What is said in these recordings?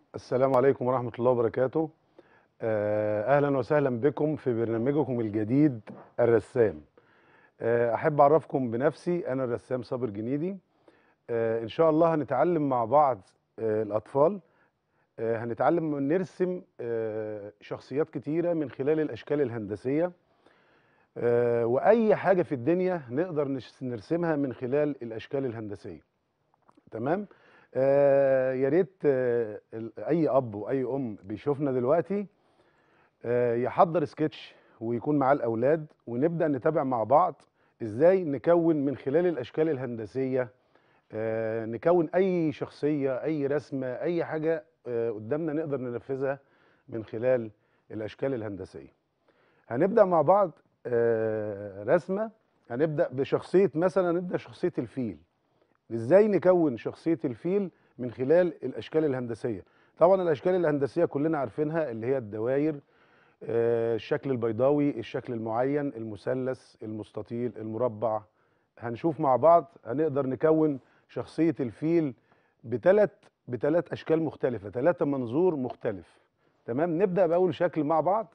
السلام عليكم ورحمة الله وبركاته آه، أهلا وسهلا بكم في برنامجكم الجديد الرسام آه، أحب أعرفكم بنفسي أنا الرسام صابر جنيدي آه، إن شاء الله هنتعلم مع بعض آه، الأطفال آه، هنتعلم نرسم آه، شخصيات كتيرة من خلال الأشكال الهندسية آه، وأي حاجة في الدنيا نقدر نش- نرسمها من خلال الأشكال الهندسية تمام آه يا ريت آه ال- اي اب واي ام بيشوفنا دلوقتي آه يحضر سكتش ويكون معاه الاولاد ونبدا نتابع مع بعض ازاي نكون من خلال الاشكال الهندسيه آه نكون اي شخصيه اي رسمه اي حاجه آه قدامنا نقدر ننفذها من خلال الاشكال الهندسيه هنبدا مع بعض آه رسمه هنبدا بشخصيه مثلا نبدا شخصيه الفيل ازاي نكون شخصيه الفيل من خلال الاشكال الهندسيه طبعا الاشكال الهندسيه كلنا عارفينها اللي هي الدوائر آه، الشكل البيضاوي الشكل المعين المثلث المستطيل المربع هنشوف مع بعض هنقدر نكون شخصيه الفيل بثلاث بثلاث اشكال مختلفه ثلاثه منظور مختلف تمام نبدا باول شكل مع بعض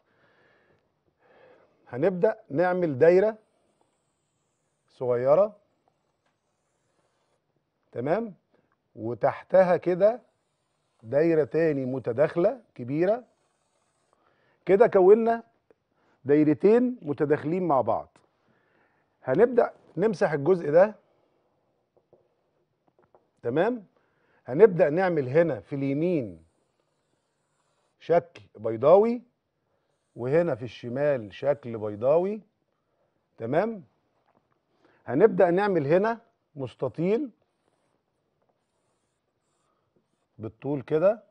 هنبدا نعمل دايره صغيره تمام وتحتها كده دايره تاني متداخله كبيره كده كونا دايرتين متداخلين مع بعض هنبدا نمسح الجزء ده تمام هنبدا نعمل هنا في اليمين شكل بيضاوي وهنا في الشمال شكل بيضاوي تمام هنبدا نعمل هنا مستطيل بالطول كده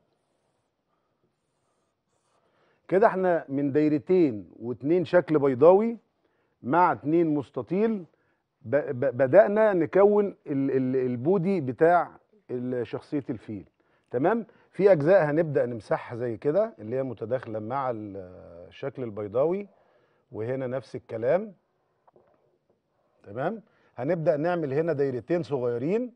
كده احنا من دايرتين واتنين شكل بيضاوي مع اتنين مستطيل ب- ب- بدأنا نكون ال- ال- البودي بتاع ال- شخصية الفيل تمام في أجزاء هنبدأ نمسحها زي كده اللي هي متداخلة مع ال- الشكل البيضاوي وهنا نفس الكلام تمام هنبدأ نعمل هنا دايرتين صغيرين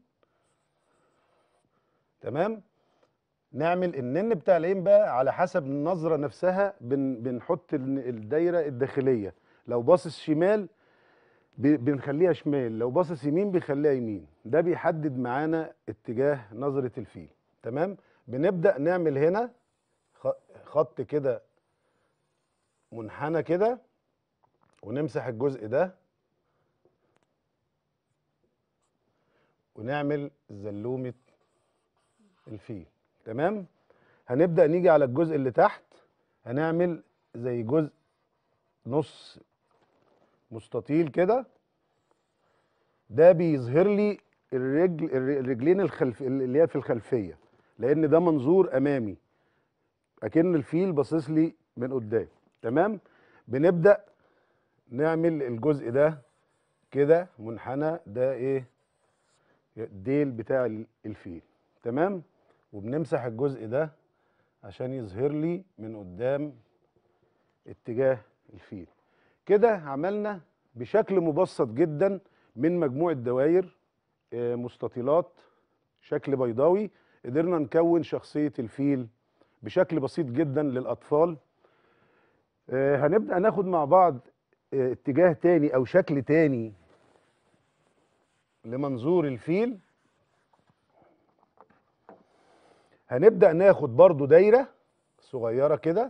تمام نعمل النن بتاع العين بقى على حسب النظرة نفسها بن بنحط ال- الدايرة الداخلية لو باصص شمال ب- بنخليها شمال لو باصص يمين بنخليها يمين ده بيحدد معانا اتجاه نظرة الفيل تمام بنبدأ نعمل هنا خ- خط كده منحنى كده ونمسح الجزء ده ونعمل زلومة الفيل تمام هنبدأ نيجي على الجزء اللي تحت هنعمل زي جزء نص مستطيل كده ده بيظهر لي الرجل الر- الرجلين الخلف اللي هي في الخلفية لأن ده منظور أمامي أكن الفيل باصص لي من قدام تمام بنبدأ نعمل الجزء ده كده منحنى ده ايه الديل بتاع ال- الفيل تمام وبنمسح الجزء ده عشان يظهر لي من قدام اتجاه الفيل كده عملنا بشكل مبسط جدا من مجموعة دوائر آه، مستطيلات شكل بيضاوي قدرنا نكون شخصية الفيل بشكل بسيط جدا للأطفال آه، هنبدأ ناخد مع بعض آه، اتجاه تاني أو شكل تاني لمنظور الفيل هنبدأ ناخد برضو دايرة صغيرة كده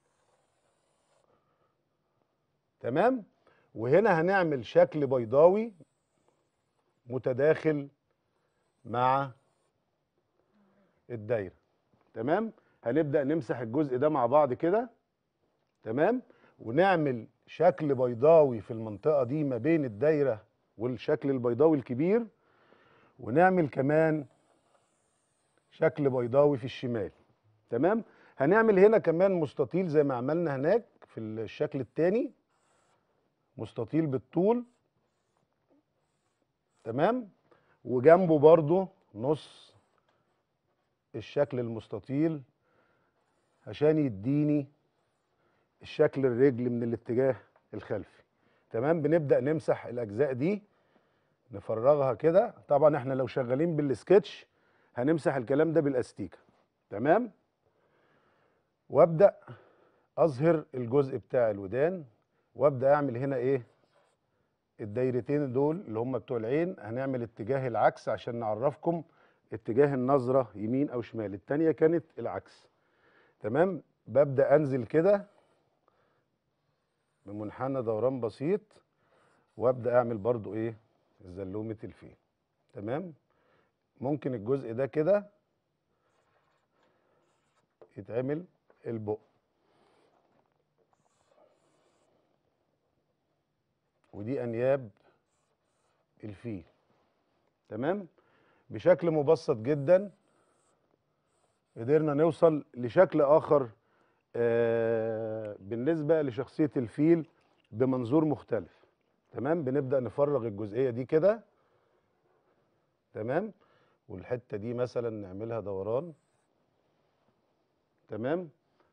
تمام وهنا هنعمل شكل بيضاوي متداخل مع الدايرة تمام هنبدأ نمسح الجزء ده مع بعض كده تمام ونعمل شكل بيضاوي في المنطقة دي ما بين الدايرة والشكل البيضاوي الكبير ونعمل كمان شكل بيضاوي في الشمال تمام هنعمل هنا كمان مستطيل زي ما عملنا هناك في الشكل التاني مستطيل بالطول تمام وجنبه برضو نص الشكل المستطيل عشان يديني الشكل الرجل من الاتجاه الخلفي تمام بنبدأ نمسح الأجزاء دي نفرغها كده طبعا احنا لو شغالين بالسكتش هنمسح الكلام ده بالاستيكه تمام وابدا اظهر الجزء بتاع الودان وابدا اعمل هنا ايه الدايرتين دول اللي هم بتوع العين هنعمل اتجاه العكس عشان نعرفكم اتجاه النظره يمين او شمال التانيه كانت العكس تمام ببدا انزل كده بمنحنى دوران بسيط وابدا اعمل برضو ايه زلومه الفيل تمام ممكن الجزء ده كده يتعمل البق ودي انياب الفيل تمام بشكل مبسط جدا قدرنا نوصل لشكل اخر آه بالنسبه لشخصيه الفيل بمنظور مختلف تمام بنبدا نفرغ الجزئيه دي كده تمام والحته دي مثلا نعملها دوران تمام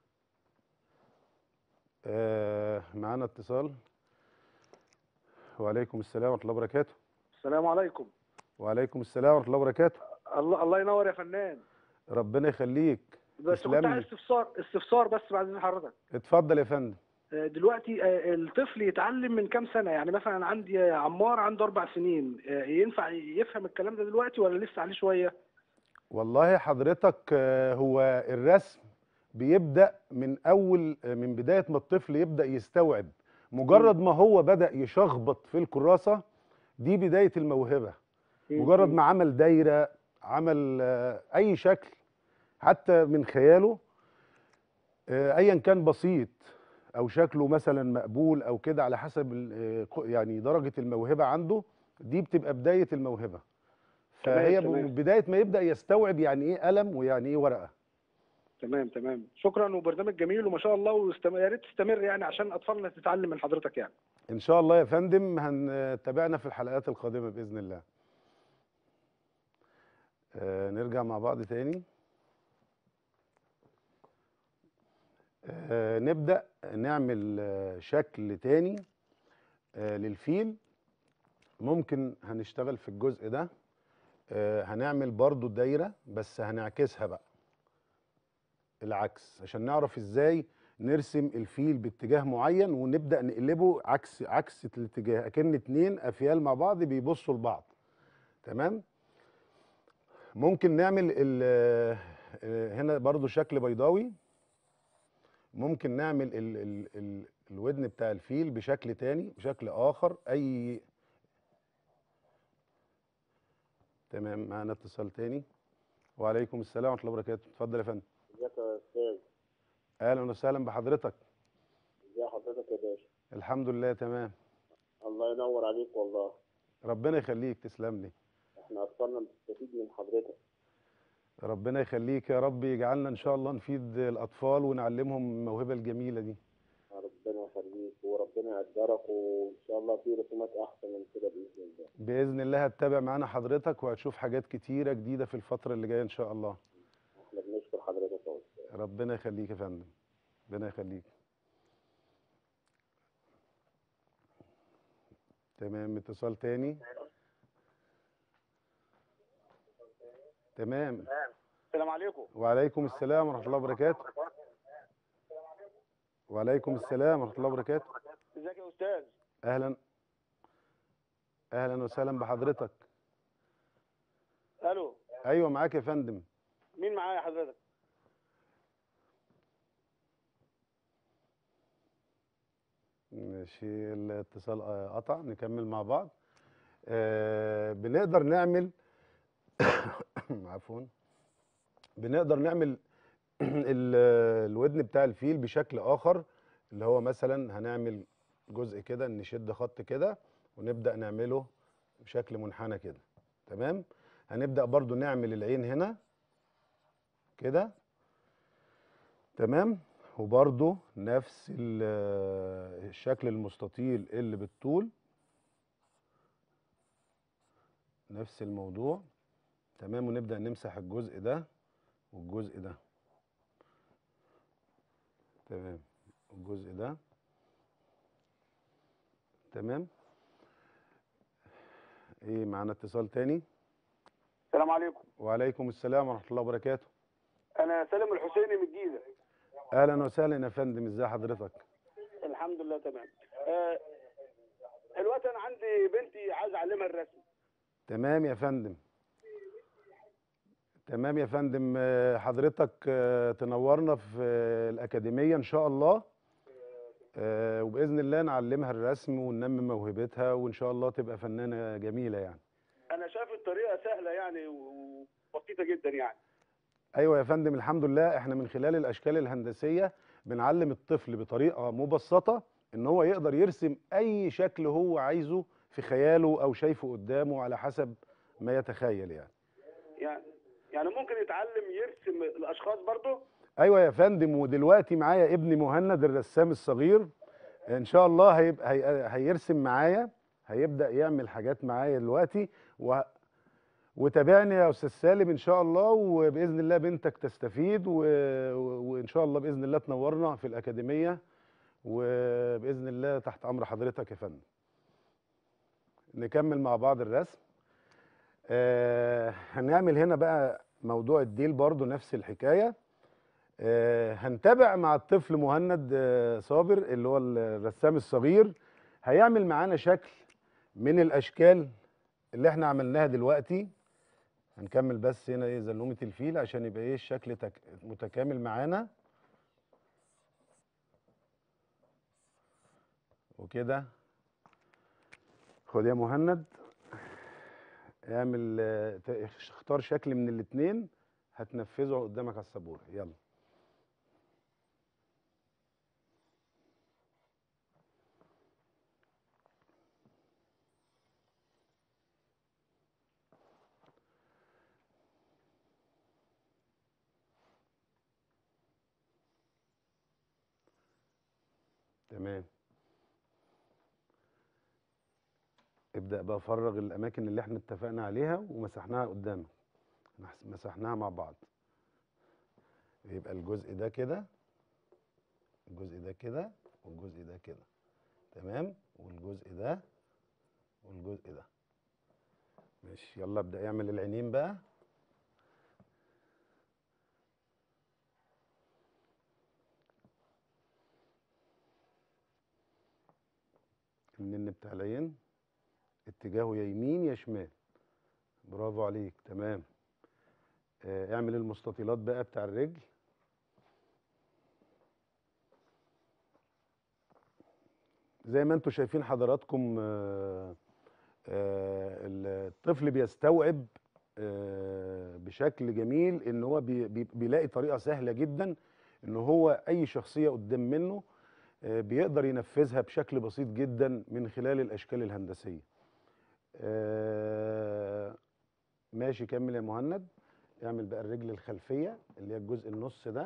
آه معانا اتصال وعليكم السلام ورحمه الله وبركاته السلام عليكم وعليكم السلام ورحمه الله وبركاته الله الله ينور يا فنان ربنا يخليك بس تسلم كنت لي. عايز استفسار استفسار بس بعد اذن حضرتك اتفضل يا فندم آه، دلوقتي آه، الطفل يتعلم من كام سنه يعني مثلا عندي عمار عنده اربع سنين آه، ينفع يفهم الكلام ده دلوقتي ولا لسه عليه شويه والله حضرتك آه، هو الرسم بيبدأ من أول آه، من بداية ما الطفل يبدأ يستوعب مجرد ما هو بدأ يشخبط في الكراسة دي بداية الموهبة مجرد ما عمل دايرة عمل آه، أي شكل حتى من خياله آه، أيا كان بسيط أو شكله مثلا مقبول أو كده على حسب ال- آه، ق- يعني درجة الموهبة عنده دي بتبقى بداية الموهبة تمام، فهي تمام. من بداية ما يبدأ يستوعب يعني إيه قلم ويعني إيه ورقة تمام تمام شكرا وبرنامج جميل وما شاء الله واستم... يا ريت تستمر يعني عشان اطفالنا تتعلم من حضرتك يعني إن شاء الله يا فندم هنتابعنا في الحلقات القادمة بإذن الله آه نرجع مع بعض تاني آه نبدأ نعمل آه شكل تاني آه للفيل ممكن هنشتغل في الجزء ده آه هنعمل برضو دايرة بس هنعكسها بقى العكس عشان نعرف ازاي نرسم الفيل باتجاه معين ونبدأ نقلبه عكس عكس الاتجاه اكن اتنين افيال مع بعض بيبصوا لبعض تمام ممكن نعمل ال- آه، هنا برضو شكل بيضاوي ممكن نعمل ال ال ال الودن بتاع الفيل بشكل تاني بشكل اخر اي تمام معانا اتصال تاني وعليكم السلام ورحمه الله وبركاته اتفضل يا فندم ازيك يا استاذ اهلا وسهلا بحضرتك ازي حضرتك يا باشا الحمد لله تمام الله ينور عليك والله ربنا يخليك تسلم لي احنا اطفالنا بتستفيد من حضرتك ربنا يخليك يا رب يجعلنا ان شاء الله نفيد الاطفال ونعلمهم الموهبه الجميله دي ربنا يخليك وربنا يقدرك وان شاء الله في رسومات احسن من كده باذن الله باذن الله هتتابع معانا حضرتك وهتشوف حاجات كتيره جديده في الفتره اللي جايه ان شاء الله احنا بنشكر حضرتك يا استاذ ربنا يخليك يا فندم ربنا يخليك تمام اتصال تاني تمام السلام عليكم وعليكم السلام ورحمه الله وبركاته وعليكم السلام ورحمه الله وبركاته ازيك يا استاذ اهلا اهلا وسهلا بحضرتك الو ايوه معاك يا فندم مين معايا حضرتك ماشي الاتصال آه، قطع نكمل مع بعض آه بنقدر نعمل عفوا بنقدر نعمل ال- الودن بتاع الفيل بشكل اخر اللي هو مثلا هنعمل جزء كده نشد خط كده ونبدأ نعمله بشكل منحنى كده تمام هنبدأ برضو نعمل العين هنا كده تمام وبرضو نفس ال- الشكل المستطيل اللي بالطول نفس الموضوع تمام ونبدأ نمسح الجزء ده والجزء ده تمام الجزء ده تمام ايه معانا اتصال تاني السلام عليكم وعليكم السلام ورحمة الله وبركاته انا سالم الحسيني من الجيزه اهلا وسهلا يا فندم ازي حضرتك الحمد لله تمام آه، الوقت انا عندي بنتي عايز اعلمها الرسم تمام يا فندم تمام يا فندم آه، حضرتك آه، تنورنا في آه، الأكاديمية إن شاء الله آه، وبإذن الله نعلمها الرسم وننمي موهبتها وإن شاء الله تبقى فنانة جميلة يعني انا شايف الطريقه سهله يعني و- وبسيطه جدا يعني أيوة يا فندم الحمد لله إحنا من خلال الأشكال الهندسية بنعلم الطفل بطريقة مبسطة إن هو يقدر يرسم أي شكل هو عايزه في خياله أو شايفه قدامه على حسب ما يتخيل يعني يعني يعني ممكن يتعلم يرسم الاشخاص برضه ايوه يا فندم ودلوقتي معايا ابني مهند الرسام الصغير ان شاء الله هيبقى هي... هيرسم معايا هيبدا يعمل حاجات معايا دلوقتي و... وتابعني يا استاذ سالم ان شاء الله وباذن الله بنتك تستفيد و... و- وان شاء الله باذن الله تنورنا في الاكاديميه وباذن الله تحت امر حضرتك يا فندم نكمل مع بعض الرسم آه هنعمل هنا بقى موضوع الديل برضو نفس الحكايه آه، هنتابع مع الطفل مهند آه، صابر اللي هو الرسام الصغير هيعمل معانا شكل من الاشكال اللي احنا عملناها دلوقتي هنكمل بس هنا ايه زلومه الفيل عشان يبقى ايه الشكل تك... متكامل معانا وكده خد يا مهند اعمل آه، ت- اختار شكل من الاتنين هتنفذه قدامك على السبوره يلا تمام ابدأ بقى فرغ الأماكن اللي احنا اتفقنا عليها ومسحناها قدامك محس- مسحناها مع بعض يبقى الجزء ده كده الجزء ده كده والجزء ده كده تمام والجزء ده والجزء ده ماشي يلا ابدأ اعمل العينين بقى النن بتاع العين اتجاهه يا يمين يا شمال برافو عليك تمام آه، اعمل المستطيلات بقى بتاع الرجل زي ما انتم شايفين حضراتكم آه، آه، الطفل بيستوعب آه، بشكل جميل ان هو بي- بي- بيلاقي طريقه سهله جدا ان هو اي شخصيه قدام منه آه، بيقدر ينفذها بشكل بسيط جدا من خلال الاشكال الهندسيه آه، ماشي كمل يا مهند اعمل بقى الرجل الخلفيه اللي هي الجزء النص ده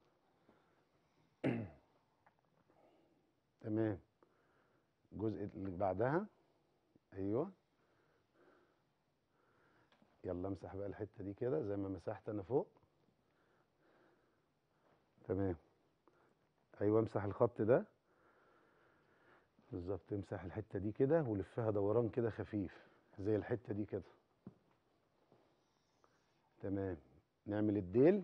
تمام الجزء اللي بعدها ايوه يلا امسح بقى الحته دي كده زي ما مسحت انا فوق تمام ايوه امسح الخط ده بالظبط امسح الحته دي كده ولفها دوران كده خفيف زي الحته دي كده تمام نعمل الديل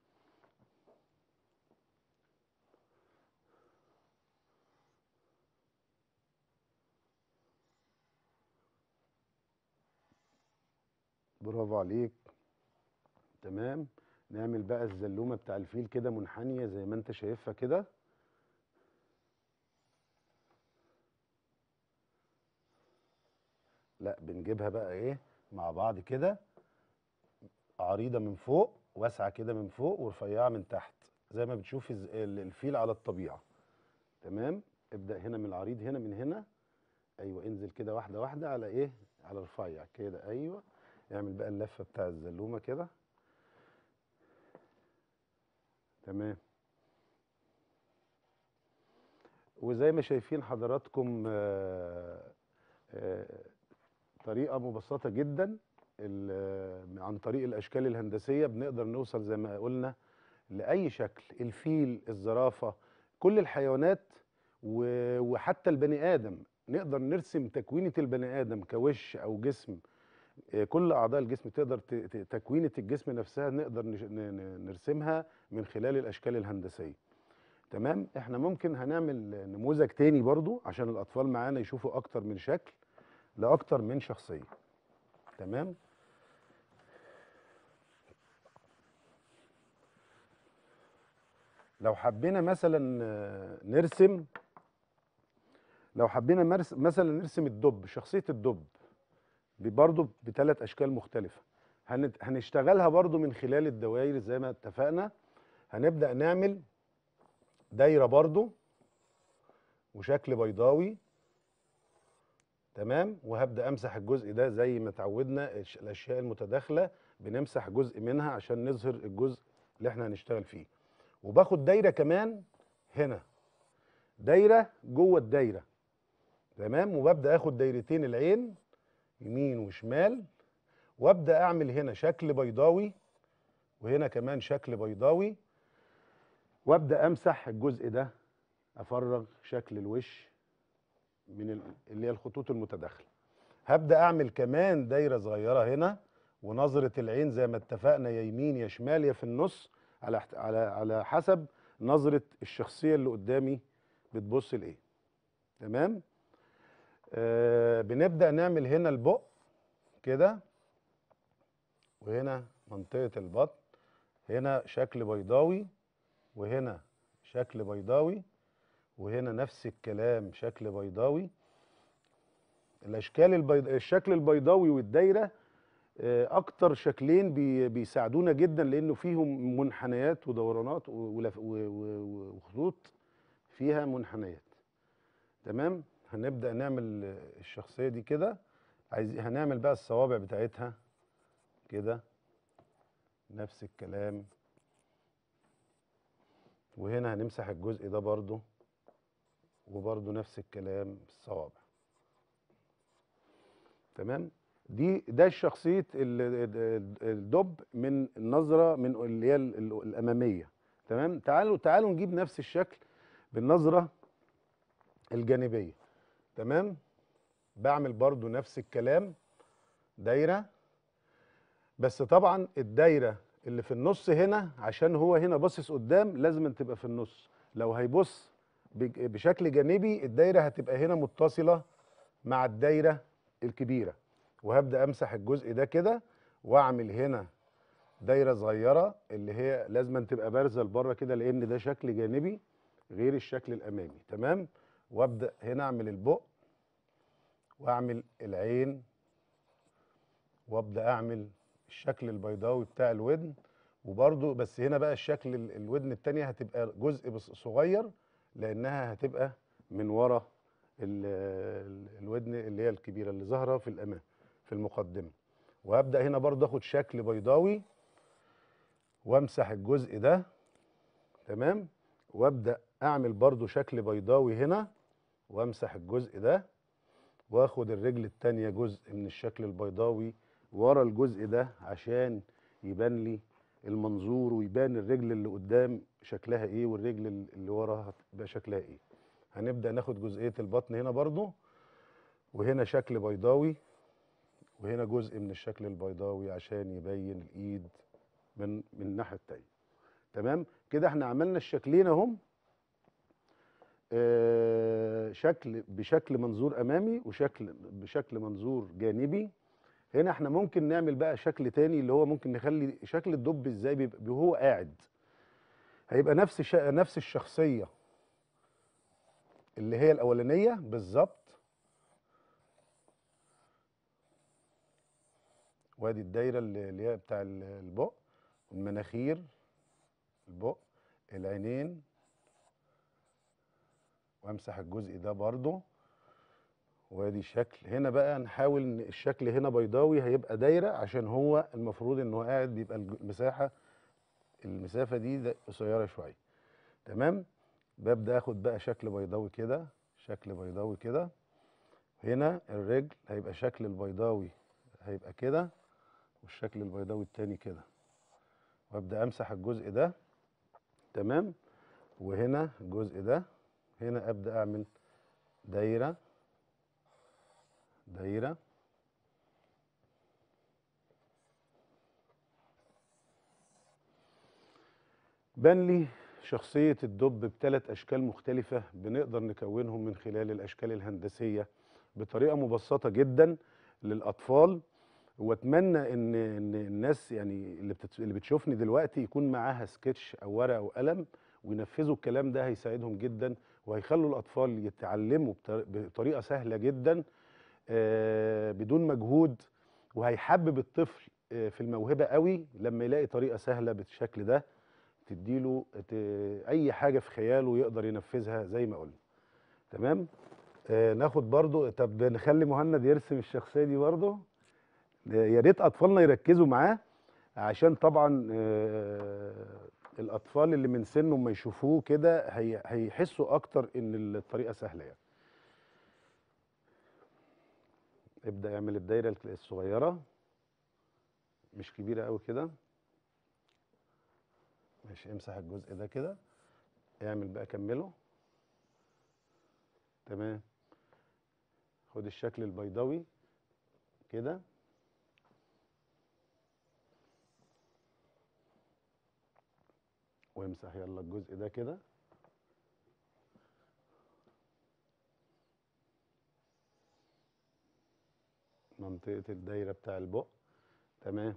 برافو عليك تمام نعمل بقى الزلومه بتاع الفيل كده منحنيه زي ما انت شايفها كده لا بنجيبها بقى ايه مع بعض كده عريضه من فوق واسعه كده من فوق ورفيعه من تحت زي ما بتشوف الز- ال- الفيل على الطبيعه تمام ابدا هنا من العريض هنا من هنا ايوه انزل كده واحده واحده على ايه على رفيع كده ايوه اعمل بقى اللفه بتاع الزلومه كده تمام وزي ما شايفين حضراتكم آه، آه، طريقه مبسطه جدا ال- عن طريق الاشكال الهندسيه بنقدر نوصل زي ما قلنا لاي شكل الفيل الزرافه كل الحيوانات و- وحتى البني ادم نقدر نرسم تكوينه البني ادم كوش او جسم آه، كل اعضاء الجسم تقدر ت- ت- تكوينه الجسم نفسها نقدر نش- ن- ن- نرسمها من خلال الاشكال الهندسيه تمام احنا ممكن هنعمل نموذج تاني برضو عشان الاطفال معانا يشوفوا اكتر من شكل لاكتر من شخصيه تمام لو حبينا مثلا آه، نرسم لو حبينا مرس- مثلا نرسم الدب شخصيه الدب برضه بثلاث اشكال مختلفه هنت- هنشتغلها برضه من خلال الدوائر زي ما اتفقنا هنبدا نعمل دايره برضه وشكل بيضاوي تمام وهبدا امسح الجزء ده زي ما اتعودنا الش- الاشياء المتداخله بنمسح جزء منها عشان نظهر الجزء اللي احنا هنشتغل فيه وباخد دايره كمان هنا دايره جوه الدايره تمام وببدا اخد دايرتين العين يمين وشمال وابدا اعمل هنا شكل بيضاوي وهنا كمان شكل بيضاوي وابدا امسح الجزء ده افرغ شكل الوش من ال- اللي هي الخطوط المتداخله هبدا اعمل كمان دايره صغيره هنا ونظره العين زي ما اتفقنا يا يمين يا شمال يا في النص على احت- على على حسب نظره الشخصيه اللي قدامي بتبص لايه تمام آه بنبدا نعمل هنا البق كده وهنا منطقه البطن هنا شكل بيضاوي وهنا شكل بيضاوي وهنا نفس الكلام شكل بيضاوي الاشكال البيض... الشكل البيضاوي والدايره آه، اكتر شكلين بي... بيساعدونا جدا لانه فيهم منحنيات ودورانات و- ولف... و... و... وخطوط فيها منحنيات تمام هنبدا نعمل آه، الشخصيه دي كده عايز هنعمل بقى الصوابع بتاعتها كده نفس الكلام وهنا هنمسح الجزء ده برضو وبرضو نفس الكلام الصوابع تمام دي ده شخصيه ال- ال- الدب من النظره من اللي هي ال- ال- الاماميه تمام تعالوا تعالوا نجيب نفس الشكل بالنظره الجانبيه تمام بعمل برضو نفس الكلام دايره بس طبعا الدايره اللي في النص هنا عشان هو هنا باصص قدام لازم أن تبقى في النص لو هيبص بج- بشكل جانبي الدايره هتبقى هنا متصله مع الدايره الكبيره وهبدا امسح الجزء ده كده واعمل هنا دايره صغيره اللي هي لازم أن تبقى بارزه لبره كده لان ده شكل جانبي غير الشكل الامامي تمام وابدا هنا اعمل البق واعمل العين وابدا اعمل الشكل البيضاوي بتاع الودن وبرده بس هنا بقى الشكل ال- الودن التانية هتبقى جزء بس- صغير لانها هتبقى من ورا ال- ال- الودن اللي هي الكبيره اللي ظاهره في الامام في المقدمه وهبدا هنا برضه اخد شكل بيضاوي وامسح الجزء ده تمام وابدا اعمل برضه شكل بيضاوي هنا وامسح الجزء ده واخد الرجل التانية جزء من الشكل البيضاوي ورا الجزء ده عشان يبان لي المنظور ويبان الرجل اللي قدام شكلها ايه والرجل اللي ورا هتبقى شكلها ايه هنبدأ ناخد جزئية البطن هنا برضو وهنا شكل بيضاوي وهنا جزء من الشكل البيضاوي عشان يبين الايد من من الناحية التانية تمام كده احنا عملنا الشكلين اهم آه، شكل بشكل منظور امامي وشكل بشكل منظور جانبي هنا احنا ممكن نعمل بقى شكل تاني اللي هو ممكن نخلي شكل الدب ازاي بيبقى وهو قاعد هيبقى نفس ش... نفس الشخصيه اللي هي الاولانيه بالظبط وادي الدايره اللي اللي هي بتاع ال- البق المناخير البق العينين وامسح الجزء ده برضو وادي الشكل هنا بقى نحاول ان الشكل هنا بيضاوي هيبقى دايره عشان هو المفروض ان هو قاعد بيبقى الج- المساحه المسافه دي ده قصيره شويه تمام ببدا اخد بقى شكل بيضاوي كده شكل بيضاوي كده هنا الرجل هيبقى شكل البيضاوي هيبقى كده والشكل البيضاوي التاني كده وابدا امسح الجزء ده تمام وهنا الجزء ده هنا ابدا اعمل دايره دايره بان لي شخصية الدب بثلاث أشكال مختلفة بنقدر نكونهم من خلال الأشكال الهندسية بطريقة مبسطة جدا للأطفال واتمنى ان ان الناس يعني اللي بتت... اللي بتشوفني دلوقتي يكون معاها سكتش او ورقه وقلم وينفذوا الكلام ده هيساعدهم جدا وهيخلوا الاطفال يتعلموا بطر- بطريقه سهله جدا آه، بدون مجهود وهيحبب الطفل آه، في الموهبه قوي لما يلاقي طريقه سهله بالشكل ده تديله ت... اي حاجه في خياله يقدر ينفذها زي ما قلنا تمام آه ناخد برضو طب نخلي مهند يرسم الشخصيه دي برضو يا ريت اطفالنا يركزوا معاه عشان طبعا آه، الاطفال اللي من سنه ما يشوفوه كده هي- هيحسوا اكتر ان الطريقه سهله يعني ابدا اعمل الدايره الصغيره مش كبيره قوي كده ماشي امسح الجزء ده كده اعمل بقى كمله تمام خد الشكل البيضاوي كده وامسح يلا الجزء ده كده منطقة الدايرة بتاع البق تمام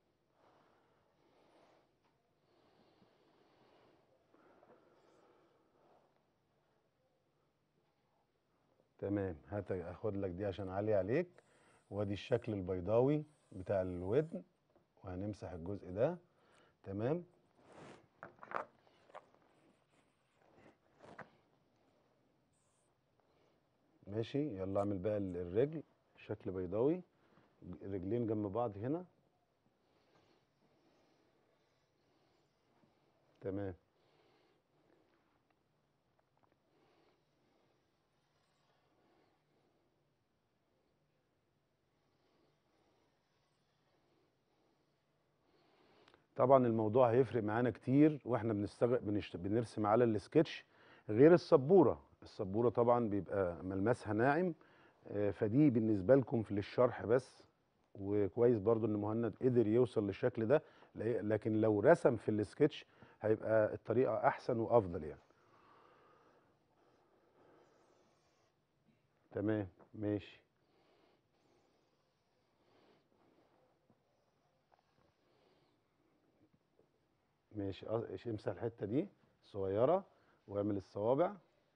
تمام هات اخد لك دي عشان عالية عليك وادي الشكل البيضاوي بتاع الودن وهنمسح الجزء ده تمام ماشي يلا اعمل بقى ال- الرجل شكل بيضاوي رجلين جنب بعض هنا تمام طبعا الموضوع هيفرق معانا كتير واحنا بنستغ... بنشت... بنرسم على السكتش غير السبوره السبوره طبعا بيبقى ملمسها ناعم آه، فدي بالنسبه لكم في للشرح بس وكويس برضو ان مهند قدر يوصل للشكل ده لا- لكن لو رسم في السكتش هيبقى الطريقه احسن وافضل يعني تمام ماشي ماشي أه، إيش- امسح الحته دي صغيره واعمل الصوابع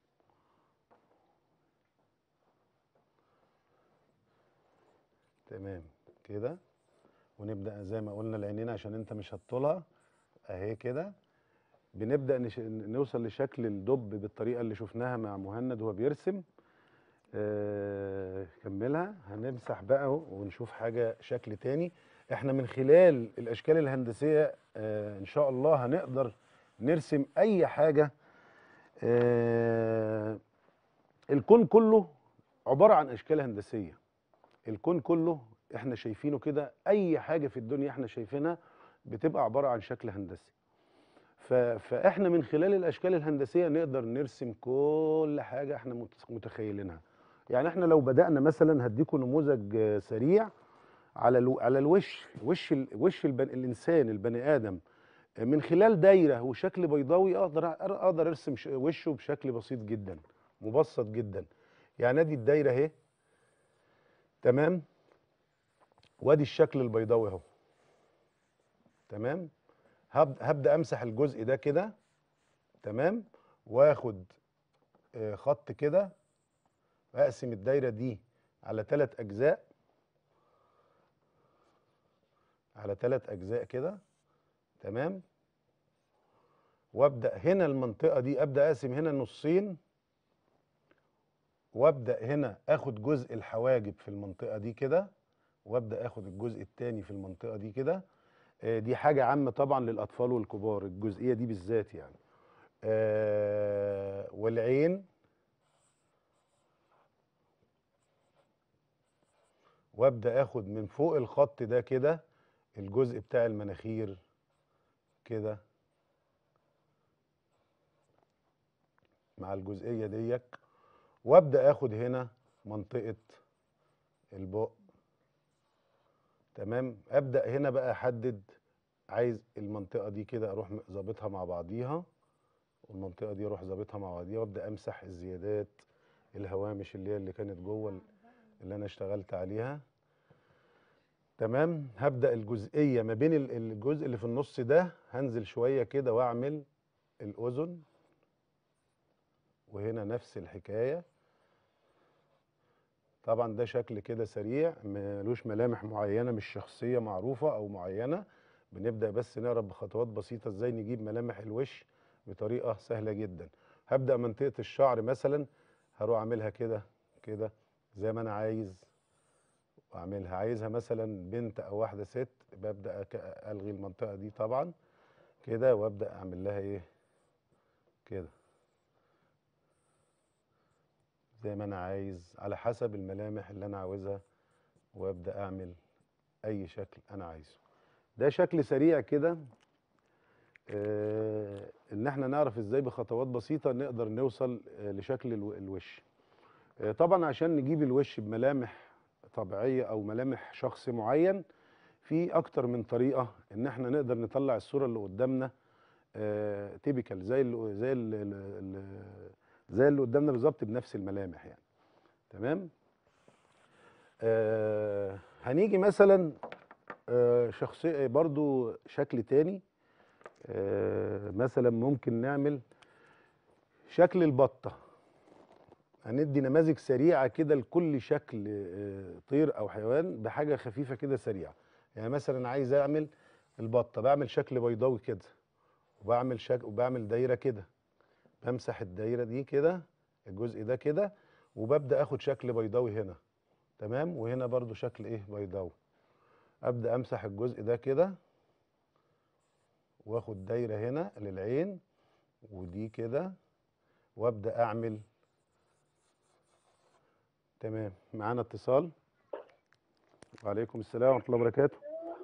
تمام كده ونبدا زي ما قلنا العينين عشان انت مش هتطولها اهي كده بنبدا نش... نوصل لشكل الدب بالطريقه اللي شفناها مع مهند وهو بيرسم آه... كملها هنمسح بقى اهو ونشوف حاجه شكل تاني احنا من خلال الاشكال الهندسيه آه ان شاء الله هنقدر نرسم اي حاجه آه الكون كله عباره عن اشكال هندسيه الكون كله احنا شايفينه كده اي حاجه في الدنيا احنا شايفينها بتبقى عباره عن شكل هندسي ف- فاحنا من خلال الاشكال الهندسيه نقدر نرسم كل حاجه احنا مت- متخيلينها يعني احنا لو بدانا مثلا هديكم نموذج آه، سريع على الو على الوش وش ال- وش البن الانسان البني ادم آه، من خلال دايره وشكل بيضاوي اقدر أ- اقدر ارسم ش- وشه بشكل بسيط جدا مبسط جدا يعني ادي الدايره اهي تمام وادي الشكل البيضاوي اهو تمام هب- هبدا امسح الجزء ده كده تمام واخد آه، خط كده اقسم الدايره دي على ثلاث اجزاء على ثلاث اجزاء كده تمام وابدا هنا المنطقه دي ابدا اقسم هنا نصين وابدا هنا اخد جزء الحواجب في المنطقه دي كده وابدا اخد الجزء التاني في المنطقه دي كده آه، دي حاجه عامه طبعا للاطفال والكبار الجزئيه دي بالذات يعني آه، والعين وابدا اخد من فوق الخط ده كده الجزء بتاع المناخير كده مع الجزئيه ديك وابدا اخد هنا منطقه البق تمام ابدا هنا بقى احدد عايز المنطقه دي كده اروح ظابطها مع بعضيها والمنطقه دي اروح ظابطها مع بعضيها وابدا امسح الزيادات الهوامش اللي هي اللي كانت جوه اللي انا اشتغلت عليها تمام هبدا الجزئيه ما بين ال- الجزء اللي في النص ده هنزل شويه كده واعمل الاذن وهنا نفس الحكايه طبعا ده شكل كده سريع ملوش ملامح معينه مش شخصيه معروفه او معينه بنبدا بس نعرف بخطوات بسيطه ازاي نجيب ملامح الوش بطريقه سهله جدا هبدا منطقه الشعر مثلا هروح اعملها كده كده زي ما انا عايز واعملها عايزها مثلا بنت او واحده ست ببدا أك- الغي المنطقه دي طبعا كده وابدا اعمل لها ايه كده زي ما انا عايز على حسب الملامح اللي انا عاوزها وابدا اعمل اي شكل انا عايزه ده شكل سريع كده آه ان احنا نعرف ازاي بخطوات بسيطه نقدر نوصل آه لشكل الو- الوش آه طبعا عشان نجيب الوش بملامح طبيعيه او ملامح شخص معين في اكتر من طريقه ان احنا نقدر نطلع الصوره اللي قدامنا تيبيكال زي اللي زي اللي اللي زي اللي قدامنا بالظبط بنفس الملامح يعني تمام آه هنيجي مثلا آه شخصيه برضو شكل تاني آه مثلا ممكن نعمل شكل البطه هندي نماذج سريعه كده لكل شكل آه طير او حيوان بحاجه خفيفه كده سريعه يعني مثلا عايز اعمل البطه بعمل شكل بيضاوي كده وبعمل شكل وبعمل دايره كده بمسح الدايره دي كده الجزء ده كده وببدا اخد شكل بيضاوي هنا تمام وهنا برضو شكل ايه بيضاوي ابدا امسح الجزء ده كده واخد دايره هنا للعين ودي كده وابدا اعمل تمام معانا اتصال وعليكم السلام ورحمه الله وبركاته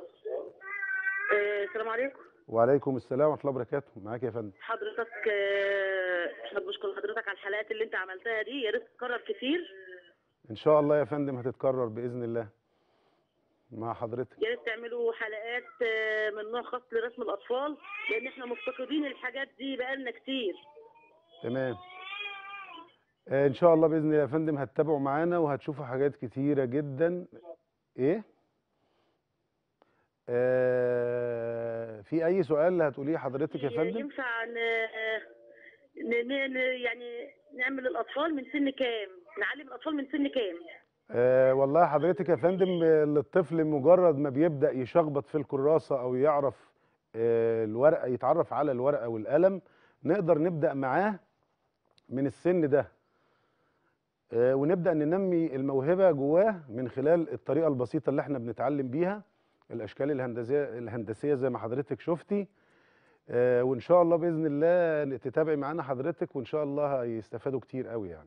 آه، السلام عليكم وعليكم السلام ورحمه الله وبركاته معاك يا فندم حضرتك آه، احنا بنشكر حضرتك على الحلقات اللي انت عملتها دي يا ريت تتكرر كتير ان شاء الله يا فندم هتتكرر باذن الله مع حضرتك يا ريت تعملوا حلقات آه، من نوع خاص لرسم الاطفال لان احنا مفتقدين الحاجات دي بقالنا كتير تمام آه ان شاء الله باذن الله يا فندم هتتابعوا معانا وهتشوفوا حاجات كتيره جدا ايه آه في اي سؤال هتقوليه حضرتك يا فندم ينفع ن... ن... ن... ن... يعني نعمل الاطفال من سن كام نعلم الاطفال من سن كام آه والله حضرتك يا فندم آه، الطفل مجرد ما بيبدأ يشخبط في الكراسة أو يعرف آه، الورقة يتعرف على الورقة والقلم نقدر نبدأ معاه من السن ده آه، ونبدأ ننمي الموهبة جواه من خلال الطريقة البسيطة اللي احنا بنتعلم بيها الأشكال الهندسية الهندسية زي ما حضرتك شفتي آه، وإن شاء الله بإذن الله تتابعي معانا حضرتك وإن شاء الله هيستفادوا كتير قوي يعني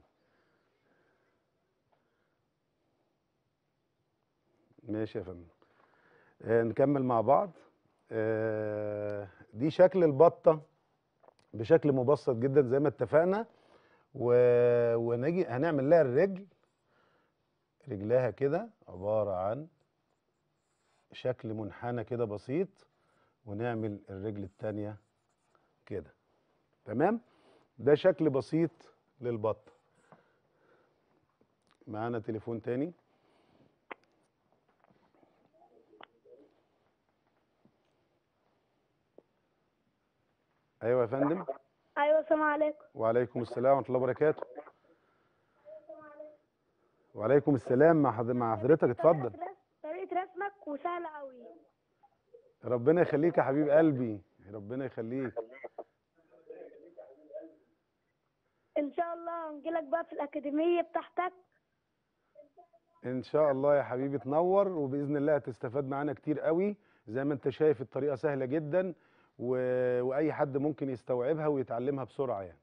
ماشي يا فندم آه نكمل مع بعض آه دي شكل البطة بشكل مبسط جدا زي ما اتفقنا و... ونجي هنعمل لها الرجل رجلها كده عبارة عن شكل منحنى كده بسيط ونعمل الرجل التانية كده تمام ده شكل بسيط للبطة معانا تليفون تاني ايوه يا فندم ايوه السلام عليكم وعليكم السلام ورحمه الله وبركاته وعليكم السلام مع حضر- مع حضرتك اتفضل طريقة رسم- طريقة رسمك وسهلة قوي ربنا يخليك يا حبيب قلبي ربنا يخليك ان شاء الله هنجيلك بقى في الأكاديمية بتاعتك ان شاء الله يا حبيبي تنور وباذن الله هتستفاد معانا كتير قوي زي ما انت شايف الطريقه سهله جدا و... واي حد ممكن يستوعبها ويتعلمها بسرعه يعني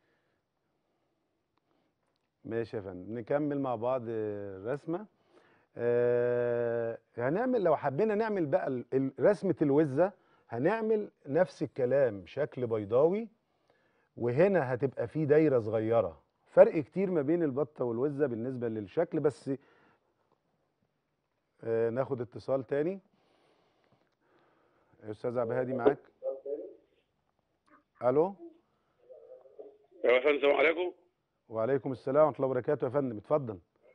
ماشي يا فندم نكمل مع بعض الرسمه آه هنعمل لو حبينا نعمل بقى ال- ال- رسمه الوزه هنعمل نفس الكلام شكل بيضاوي وهنا هتبقى فيه دايره صغيره فرق كتير ما بين البطه والوزه بالنسبه للشكل بس آه ناخد اتصال تاني استاذ عبد الهادي معاك الو يا فندم السلام عليكم وعليكم السلام ورحمه الله وبركاته يا فندم اتفضل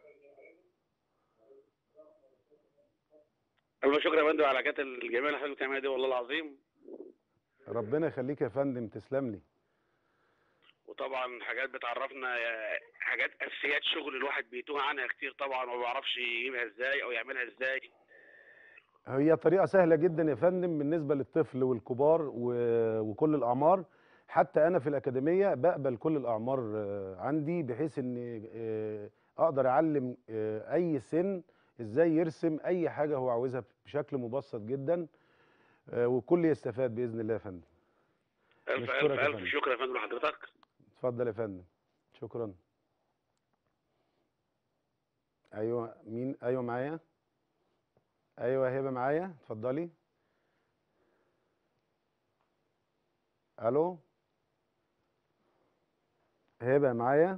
ألف شكر يا فندم على الحاجات الجميله اللي حضرتك بتعملها دي والله العظيم ربنا يخليك يا فندم تسلم لي وطبعا حاجات بتعرفنا آه، حاجات اساسيات شغل الواحد بيتوه عنها كتير طبعا وما بيعرفش يجيبها ازاي او يعملها ازاي هي طريقة سهلة جدا يا فندم بالنسبة للطفل والكبار و- وكل الأعمار حتى أنا في الأكاديمية بقبل كل الأعمار آه، عندي بحيث إن آه، أقدر أعلم آه، أي سن إزاي يرسم أي حاجة هو عاوزها بشكل مبسط جدا آه، والكل يستفاد بإذن الله يا فندم الف نشكرك الف يا الف فندم. شكر يا فندم لحضرتك اتفضل يا فندم شكرا أيوه مين أيوه معايا أيوه هبة معايا اتفضلي الو هبه معايا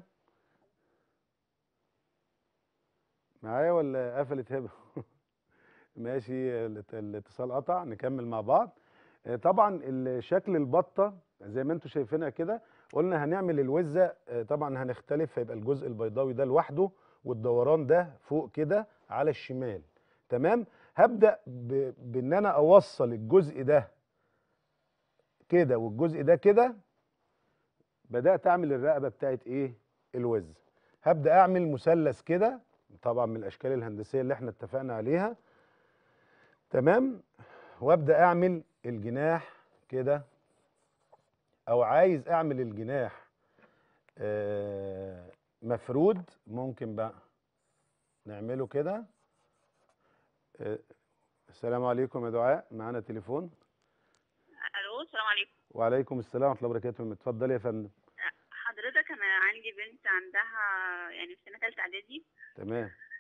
معايا ولا قفلت هبه ماشي الات- الاتصال قطع نكمل مع بعض آه، طبعا الشكل البطه زي ما انتم شايفينها كده قلنا هنعمل الوزه آه، طبعا هنختلف فيبقى الجزء البيضاوي ده لوحده والدوران ده فوق كده على الشمال تمام هبدا ب- بان انا اوصل الجزء ده كده والجزء ده كده بدات اعمل الرقبه بتاعت ايه الوز هبدا اعمل مثلث كده طبعا من الاشكال الهندسيه اللي احنا اتفقنا عليها تمام وابدا اعمل الجناح كده او عايز اعمل الجناح آه، مفرود ممكن بقى نعمله كده آه، السلام عليكم يا دعاء معانا تليفون الو السلام عليكم وعليكم السلام ورحمه الله وبركاته اتفضلي يا فندم حضرتك انا عندي بنت عندها يعني في سنه ثالثه اعدادي تمام ف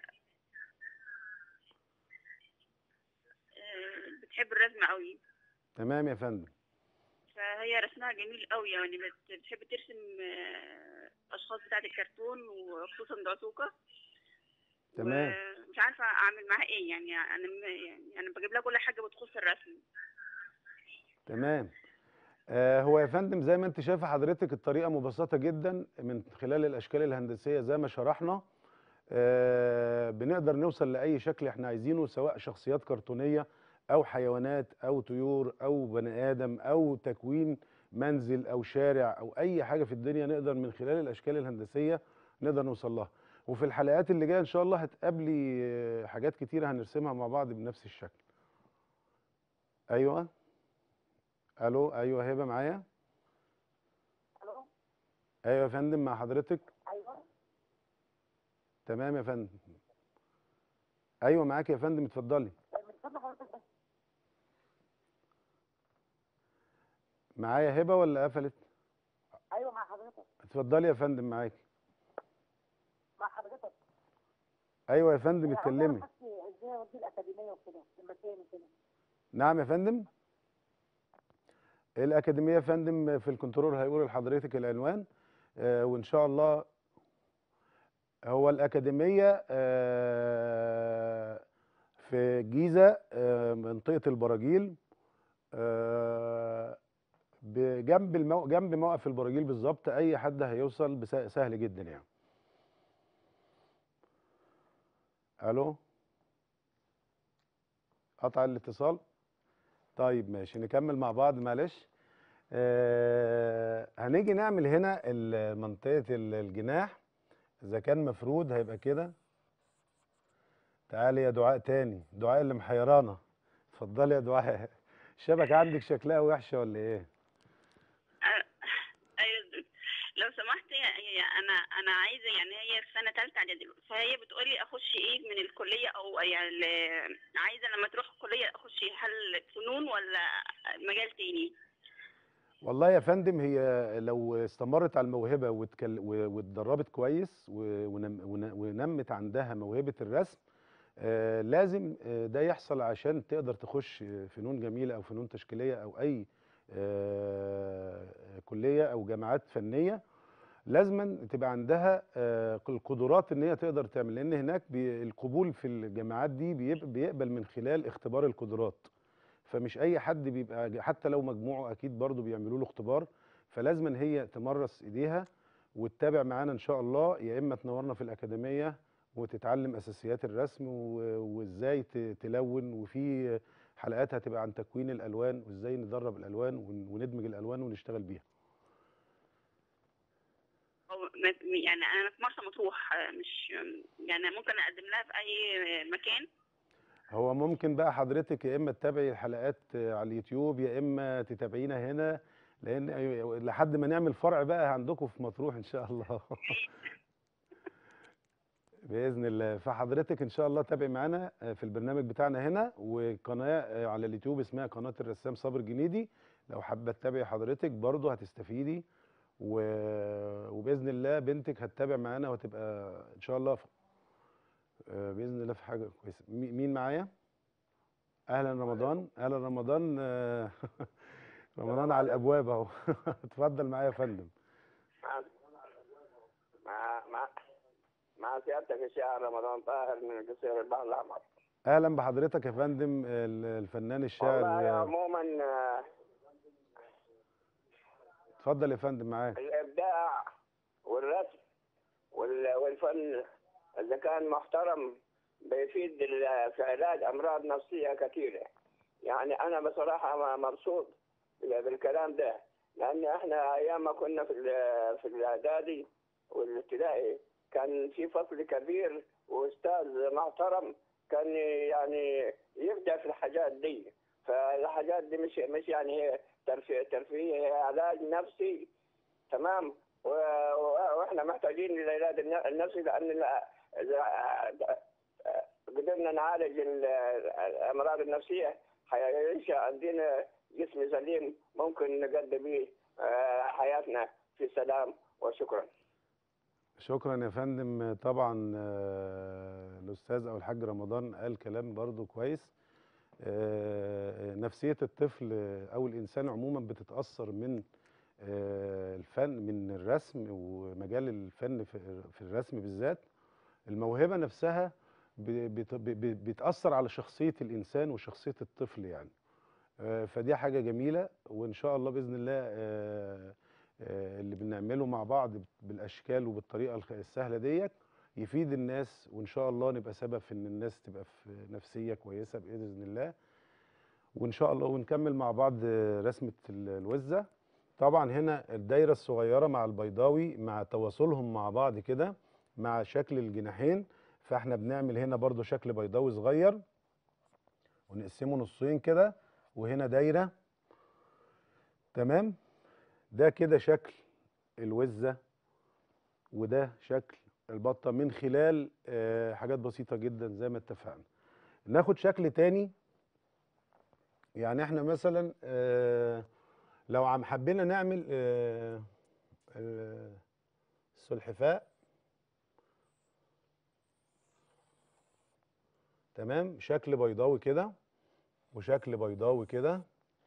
آه، بتحب الرسم قوي تمام يا فندم فهي رسمها جميل قوي يعني بت- بتحب ترسم آه، اشخاص بتاعه الكرتون وخصوصا دعسوقه تمام. مش عارفه اعمل معاها ايه يعني انا م- يعني انا بجيب لها كل حاجه بتخص الرسم تمام آه هو يا فندم زي ما انت شايفه حضرتك الطريقه مبسطه جدا من خلال الاشكال الهندسيه زي ما شرحنا آه بنقدر نوصل لاي شكل احنا عايزينه سواء شخصيات كرتونيه او حيوانات او طيور او بني ادم او تكوين منزل او شارع او اي حاجه في الدنيا نقدر من خلال الاشكال الهندسيه نقدر نوصل لها وفي الحلقات اللي جايه ان شاء الله هتقابلي آه، حاجات كتيره هنرسمها مع بعض بنفس الشكل ايوه الو ايوه هبه معايا الو ايوه يا فندم مع حضرتك ايوه تمام يا فندم ايوه معاك يا فندم اتفضلي من فضل حضرتك بس معايا هبه ولا قفلت ايوه مع حضرتك اتفضلي يا فندم معاك مع حضرتك ايوه يا فندم أنا عاوز اتكلمي أعرف بس ازاي اودي الاكاديميه وكده المكان وكده نعم يا فندم الأكاديمية يا فندم في الكنترول هيقول لحضرتك العنوان آه وإن شاء الله هو الأكاديمية آه في الجيزة آه منطقة البراجيل آه بجنب المو... جنب موقف البراجيل بالظبط أي حد هيوصل بس... سهل جدا يعني ألو قطع الاتصال طيب ماشي نكمل مع بعض معلش آه هنيجي نعمل هنا ال- منطقة ال- الجناح إذا كان مفرود هيبقى كده تعالي يا دعاء تاني دعاء اللي محيرانا اتفضلي يا دعاء الشبكة عندك شكلها وحشة ولا إيه؟ ايوه لو سمحت هي انا انا عايزه يعني هي في سنه ثالثه اعدادي فهي بتقولي اخش ايه من الكليه او يعني ال- عايزه لما تروح الكليه اخش هل فنون ولا مجال تاني والله يا فندم هي لو استمرت على الموهبة واتكل- و- واتدربت كويس و- ونم- ون- ونمت عندها موهبة الرسم آه، لازم آه، ده يحصل عشان تقدر تخش فنون جميلة أو فنون تشكيلية أو أي آه، كلية أو جامعات فنية لازما تبقى عندها آه، القدرات ان هي تقدر تعمل لان هناك بي- القبول في الجامعات دي بيب- بيقبل من خلال اختبار القدرات فمش اي حد بيبقى حتى لو مجموعه اكيد برضو بيعملوا له اختبار فلازم إن هي تمرس ايديها وتتابع معانا ان شاء الله يا اما تنورنا في الاكاديميه وتتعلم اساسيات الرسم و- وازاي ت- تلون وفي حلقات هتبقى عن تكوين الالوان وازاي ندرب الالوان ون- وندمج الالوان ونشتغل بيها أو م- يعني انا في مرسى مطروح آه، مش يعني ممكن اقدم لها في اي مكان هو ممكن بقى حضرتك يا اما تتابعي الحلقات على اليوتيوب يا اما تتابعينا هنا لان لحد ما نعمل فرع بقى عندكم في مطروح ان شاء الله باذن الله فحضرتك ان شاء الله تابعي معانا في البرنامج بتاعنا هنا وقناه على اليوتيوب اسمها قناه الرسام صابر جنيدي لو حابه تتابعي حضرتك برضه هتستفيدي و... وباذن الله بنتك هتتابع معانا وهتبقى ان شاء الله في... آه، باذن الله في حاجه كويسه مي- مين معايا اهلا رمضان اهلا رمضان آه، رمضان على الابواب اهو اتفضل معايا يا فندم مع مع مع, مع سيادتك الشاعر رمضان طاهر من قصير البحر الأحمر اهلا بحضرتك يا فندم ال- الفنان الشاعر والله آه، عموما آه، اتفضل يا فندم معاك الإبداع والرسم وال- والفن إذا كان محترم بيفيد ال- في علاج أمراض نفسية كثيرة يعني أنا بصراحة م- مبسوط بال- بالكلام ده لأن إحنا أيام ما كنا في ال- في الإعدادي والابتدائي كان في فصل كبير وأستاذ محترم كان يعني يبدع في الحاجات دي فالحاجات دي مش مش يعني هي ترفيه ترفيه هي علاج نفسي تمام و- و- واحنا محتاجين للعلاج الن- النفسي لان ال- إذا قدرنا نعالج ال- الامراض النفسيه حيعيش عندنا جسم سليم ممكن نقضي به آه، حياتنا في سلام وشكرا شكرا يا فندم طبعا آه، الاستاذ او الحاج رمضان قال كلام برضو كويس آه، نفسيه الطفل او الانسان عموما بتتاثر من آه، الفن من الرسم ومجال الفن في في الرسم بالذات الموهبه نفسها ب- بت- ب- ب- بتاثر على شخصيه الانسان وشخصيه الطفل يعني آه، فدي حاجه جميله وان شاء الله باذن الله آه، آه، اللي بنعمله مع بعض بالاشكال وبالطريقه الخ- السهله ديت يفيد الناس وان شاء الله نبقى سبب في ان الناس تبقى في نفسيه كويسه باذن الله وان شاء الله ونكمل مع بعض آه، رسمه ال- الوزه طبعا هنا الدايره الصغيره مع البيضاوي مع تواصلهم مع بعض كده مع شكل الجناحين فاحنا بنعمل هنا برضو شكل بيضاوي صغير ونقسمه نصين كده وهنا دايره تمام ده كده شكل الوزة وده شكل البطة من خلال آه، حاجات بسيطة جدا زي ما اتفقنا ناخد شكل تاني يعني احنا مثلا آه، لو عم حبينا نعمل آه، آه، السلحفاء تمام شكل بيضاوي كده وشكل بيضاوي كده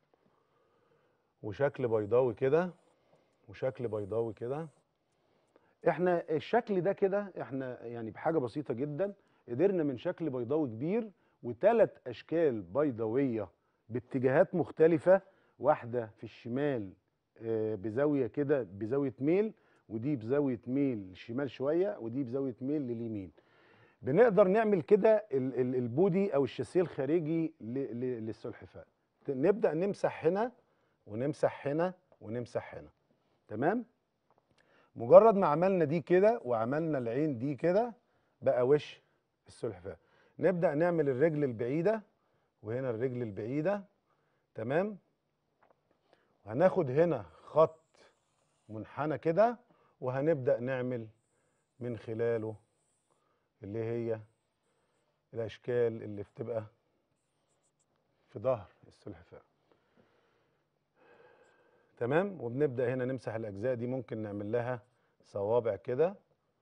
وشكل بيضاوي كده وشكل بيضاوي كده احنا الشكل ده كده احنا يعني بحاجه بسيطه جدا قدرنا من شكل بيضاوي كبير وثلاث اشكال بيضاويه باتجاهات مختلفه واحده في الشمال آه، بزاويه كده بزاويه ميل ودي بزاويه ميل للشمال شويه ودي بزاويه ميل لليمين بنقدر نعمل كده ال- ال- البودي او الشاسيه الخارجي ل- ل- للسلحفاه نبدا نمسح هنا ونمسح هنا ونمسح هنا تمام مجرد ما عملنا دي كده وعملنا العين دي كده بقى وش السلحفاه نبدا نعمل الرجل البعيده وهنا الرجل البعيده تمام وهناخد هنا خط منحنى كده وهنبدا نعمل من خلاله اللي هي الاشكال اللي بتبقى في ظهر السلحفاه تمام وبنبدا هنا نمسح الاجزاء دي ممكن نعمل لها صوابع كده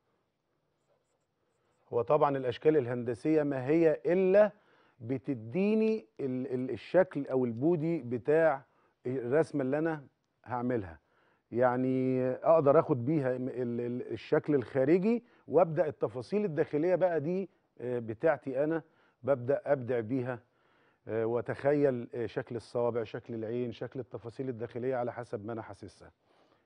هو طبعا الاشكال الهندسيه ما هي الا بتديني ال- ال- الشكل او البودي بتاع الرسمه اللي انا هعملها يعني اقدر اخد بيها ال- ال- الشكل الخارجي وابدا التفاصيل الداخليه بقى دي آه، بتاعتي انا ببدا ابدع بيها آه، واتخيل آه، شكل الصوابع شكل العين شكل التفاصيل الداخليه على حسب ما انا حاسسها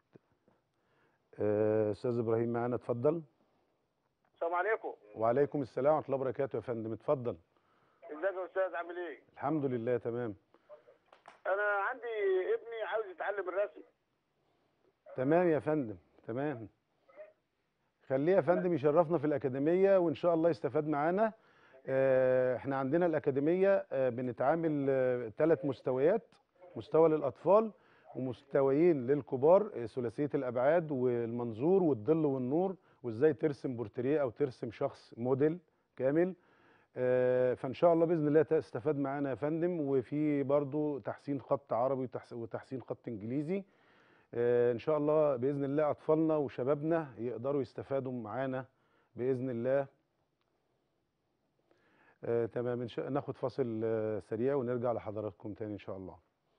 آه، استاذ ابراهيم معانا اتفضل السلام عليكم وعليكم السلام ورحمه الله وبركاته يا فندم اتفضل ازيك يا استاذ عامل ايه الحمد لله تمام انا عندي ابني عاوز يتعلم الرسم تمام يا فندم تمام خليه يا فندم يشرفنا في الأكاديمية وإن شاء الله يستفاد معانا آه، احنا عندنا الأكاديمية آه، بنتعامل ثلاث مستويات مستوى للأطفال ومستويين للكبار آه، ثلاثية الأبعاد والمنظور والظل والنور وإزاي ترسم بورتريه أو ترسم شخص موديل كامل آه، فإن شاء الله بإذن الله تستفاد معانا يا فندم وفي برضو تحسين خط عربي وتحس- وتحسين خط إنجليزي آه، ان شاء الله باذن الله اطفالنا وشبابنا يقدروا يستفادوا معانا باذن الله آه، تمام إن شاء ناخد فاصل آه، سريع ونرجع لحضراتكم تاني ان شاء الله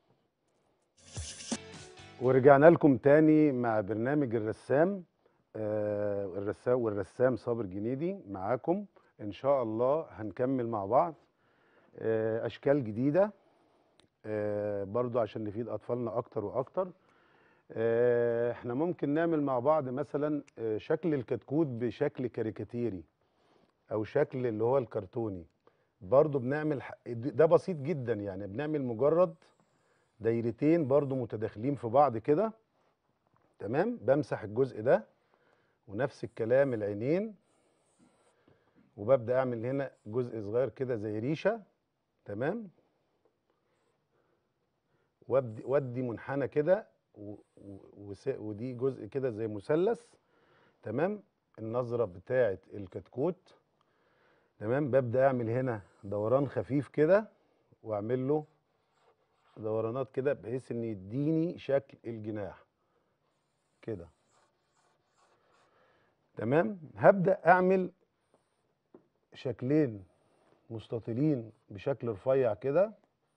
ورجعنا لكم تاني مع برنامج الرسام آه، الرسام والرسام صابر جنيدي معاكم ان شاء الله هنكمل مع بعض آه، اشكال جديده آه، برضو عشان نفيد اطفالنا اكتر واكتر آه، احنا ممكن نعمل مع بعض مثلا آه، شكل الكتكوت بشكل كاريكاتيري او شكل اللي هو الكرتوني برضو بنعمل ح- ده بسيط جدا يعني بنعمل مجرد دايرتين برضو متداخلين في بعض كده تمام بمسح الجزء ده ونفس الكلام العينين وببدأ اعمل هنا جزء صغير كده زي ريشة تمام وابدي وادي منحنى كده و- و- وس- ودي جزء كده زي مثلث تمام النظرة بتاعة الكتكوت تمام ببدأ اعمل هنا دوران خفيف كده واعمل له دورانات كده بحيث ان يديني شكل الجناح كده تمام هبدأ اعمل شكلين مستطيلين بشكل رفيع كده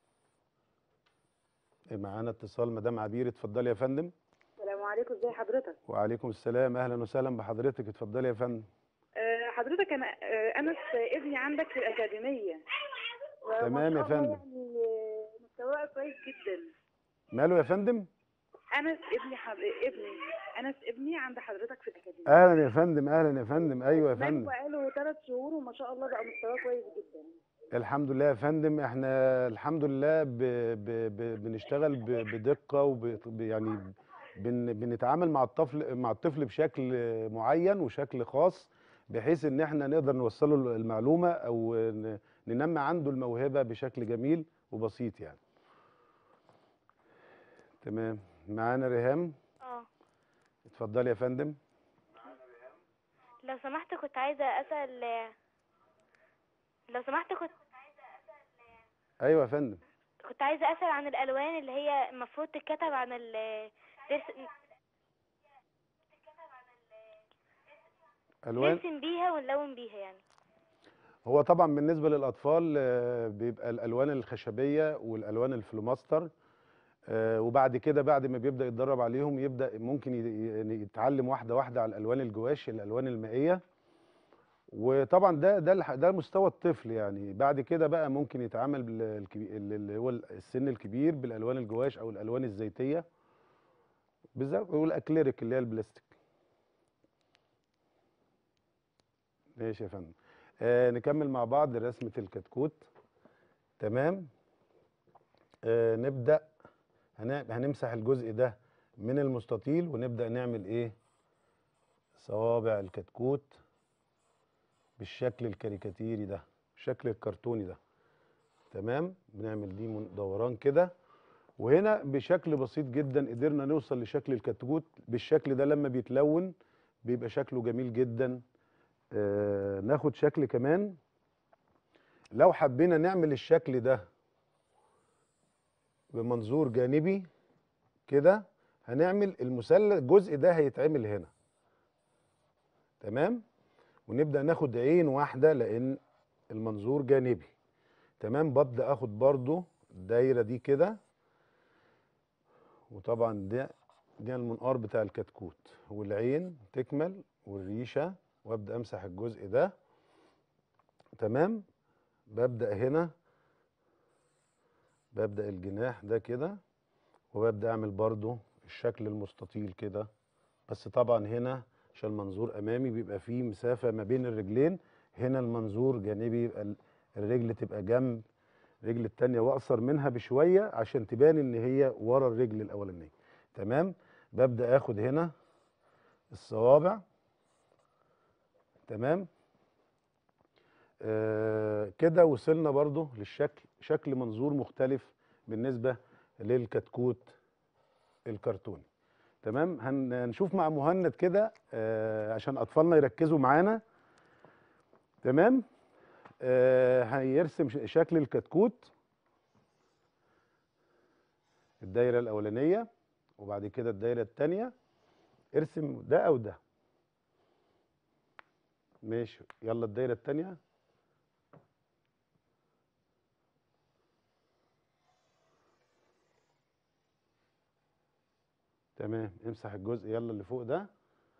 معانا اتصال مدام عبير اتفضلي يا فندم السلام عليكم ازي حضرتك وعليكم السلام اهلا وسهلا بحضرتك اتفضلي يا فندم أه حضرتك انا أه انس ابني عندك في الاكاديميه وما تمام يا شاء الله فندم. يعني آه، مستواه كويس جدا ماله يا فندم انس ابني حض... ابني انس ابني عند حضرتك في الاكاديميه اهلا يا فندم اهلا يا فندم ايوه يا هناك فندم بقاله ثلاث شهور وما شاء الله بقى مستواه كويس جدا الحمد لله يا فندم احنا الحمد لله ب ب ب بنشتغل ب بدقه وب ب- يعني بن بنتعامل مع الطفل مع الطفل بشكل معين وشكل خاص بحيث ان احنا نقدر نوصله المعلومه او ن- ننمي عنده الموهبه بشكل جميل وبسيط يعني تمام معانا ريهام اه اتفضلي يا فندم لو سمحت كنت عايزة أسأل لو سمحت كنت ايوه يا فندم كنت عايزة أسأل عن الألوان اللي هي المفروض تتكتب عن ال ترس- الوان نرسم بيها ونلون بيها يعني هو طبعا بالنسبه للاطفال آه، بيبقى الالوان الخشبيه والالوان الفلوماستر آه، وبعد كده بعد ما بيبدا يتدرب عليهم يبدا ممكن ي- يعني يتعلم واحده واحده على الالوان الجواش الالوان المائيه وطبعا ده ده الح- ده مستوى الطفل يعني بعد كده بقى ممكن يتعامل بالكبي- اللي هو السن الكبير بالالوان الجواش او الالوان الزيتيه بالذات والاكليريك اللي هي البلاستيك ماشي يا فندم آه نكمل مع بعض رسمة الكتكوت تمام آه نبدأ هن- هنمسح الجزء ده من المستطيل ونبدأ نعمل ايه صوابع الكتكوت بالشكل الكاريكاتيري ده الشكل الكرتوني ده تمام بنعمل دي من- دوران كده وهنا بشكل بسيط جدا قدرنا نوصل لشكل الكتكوت بالشكل ده لما بيتلون بيبقى شكله جميل جدا آه ناخد شكل كمان لو حبينا نعمل الشكل ده بمنظور جانبي كده هنعمل المثلث الجزء ده هيتعمل هنا تمام ونبدأ ناخد عين واحدة لأن المنظور جانبي تمام ببدأ اخد برضو الدايرة دي كده وطبعا ده ده المنقار بتاع الكتكوت والعين تكمل والريشة وابدأ امسح الجزء ده تمام ببدأ هنا ببدأ الجناح ده كده وببدأ اعمل برضو الشكل المستطيل كده بس طبعا هنا عشان المنظور امامي بيبقى فيه مسافه ما بين الرجلين هنا المنظور جانبي يبقى ال- الرجل تبقى جنب الرجل التانية واقصر منها بشويه عشان تبان ان هي ورا الرجل الاولانيه تمام ببدا اخد هنا الصوابع تمام آه كده وصلنا برضو للشكل شكل منظور مختلف بالنسبه للكتكوت الكرتوني تمام هن- هنشوف مع مهند كده آه عشان اطفالنا يركزوا معانا تمام آه هيرسم ش- شكل الكتكوت الدايره الاولانيه وبعد كده الدايره الثانيه ارسم ده او ده ماشي يلا الدايره الثانيه تمام امسح الجزء يلا اللي فوق ده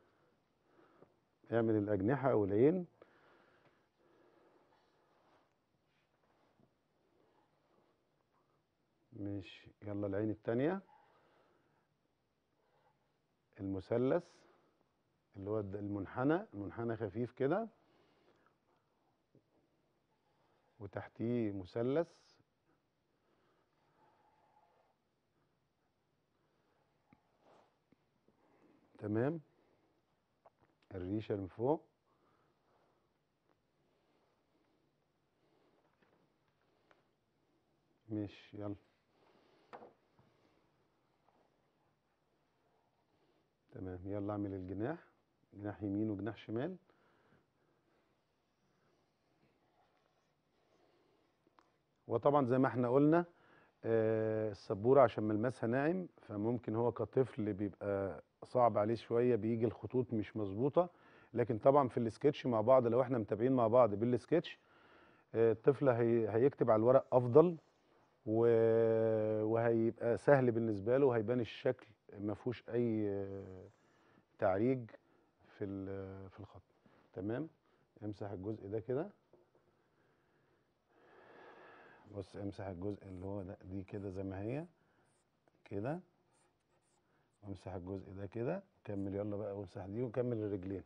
اعمل الأجنحة أو العين ماشي يلا العين التانية المثلث اللي هو الد- المنحنى المنحنى خفيف كده وتحتيه مثلث تمام الريشة من فوق ماشي يلا تمام يلا اعمل الجناح جناح يمين وجناح شمال وطبعا زي ما احنا قلنا آه، السبورة عشان ملمسها ناعم فممكن هو كطفل بيبقى صعب عليه شوية بيجي الخطوط مش مظبوطة لكن طبعا في السكتش مع بعض لو احنا متابعين مع بعض بالسكتش آه، الطفل هي هيكتب على الورق افضل و- وهيبقى سهل بالنسبة له وهيبان الشكل ما فيهوش اي آه، تعريج في ال- في الخط تمام امسح الجزء ده كده بص امسح الجزء اللي هو ده دي كده زي ما هي كده وامسح الجزء ده كده كمل يلا بقى وامسح دي وكمل الرجلين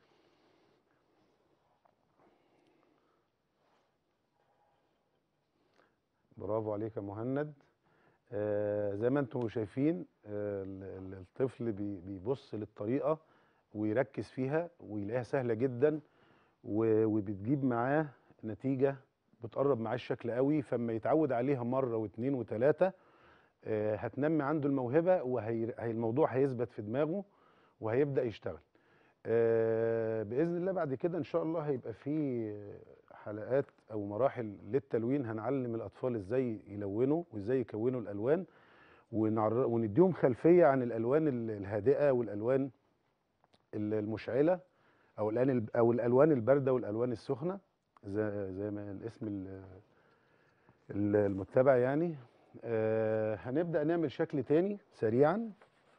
برافو عليك يا مهند آه زي ما انتم شايفين آه ال- ال- الطفل بي- بيبص للطريقة ويركز فيها ويلاقيها سهلة جدا و- وبتجيب معاه نتيجة بتقرب معاه الشكل قوي فاما يتعود عليها مرة واثنين وثلاثة آه، هتنمي عنده الموهبة والموضوع هيثبت في دماغه وهيبدأ يشتغل آه، بإذن الله بعد كده إن شاء الله هيبقى في حلقات أو مراحل للتلوين هنعلم الأطفال إزاي يلونوا وإزاي يكونوا الألوان ونعر- ونديهم خلفية عن الألوان ال- الهادئة والألوان ال- المشعلة أو الألوان أو الألوان الباردة والألوان السخنة زي زي ما الاسم ال- ال- المتبع يعني آه هنبدأ نعمل شكل تاني سريعا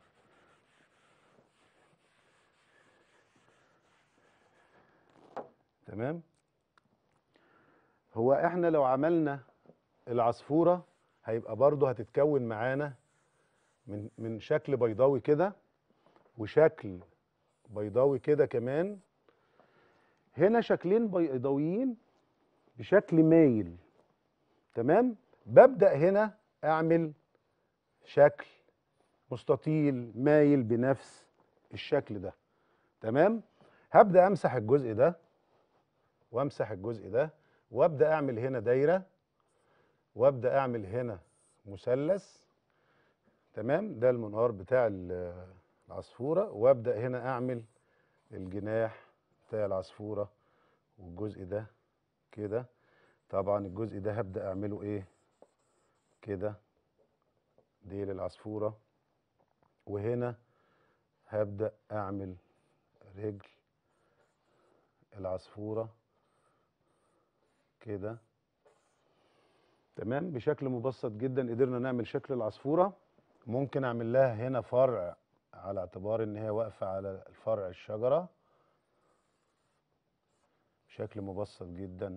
تمام هو احنا لو عملنا العصفورة هيبقى برضو هتتكون معانا من من شكل بيضاوي كده وشكل بيضاوي كده كمان هنا شكلين بيضاويين بشكل مايل تمام ببدأ هنا اعمل شكل مستطيل مايل بنفس الشكل ده تمام هبدأ امسح الجزء ده وامسح الجزء ده وابدأ اعمل هنا دايرة وابدأ اعمل هنا مثلث تمام ده المنقار بتاع ال- العصفورة وابدأ هنا اعمل الجناح بتاع العصفورة والجزء ده كده طبعا الجزء ده هبدأ اعمله ايه كده ديل العصفورة وهنا هبدأ اعمل رجل العصفورة كده تمام بشكل مبسط جدا قدرنا نعمل شكل العصفورة ممكن اعمل لها هنا فرع على اعتبار ان هي واقفة على الفرع الشجرة بشكل مبسط جدا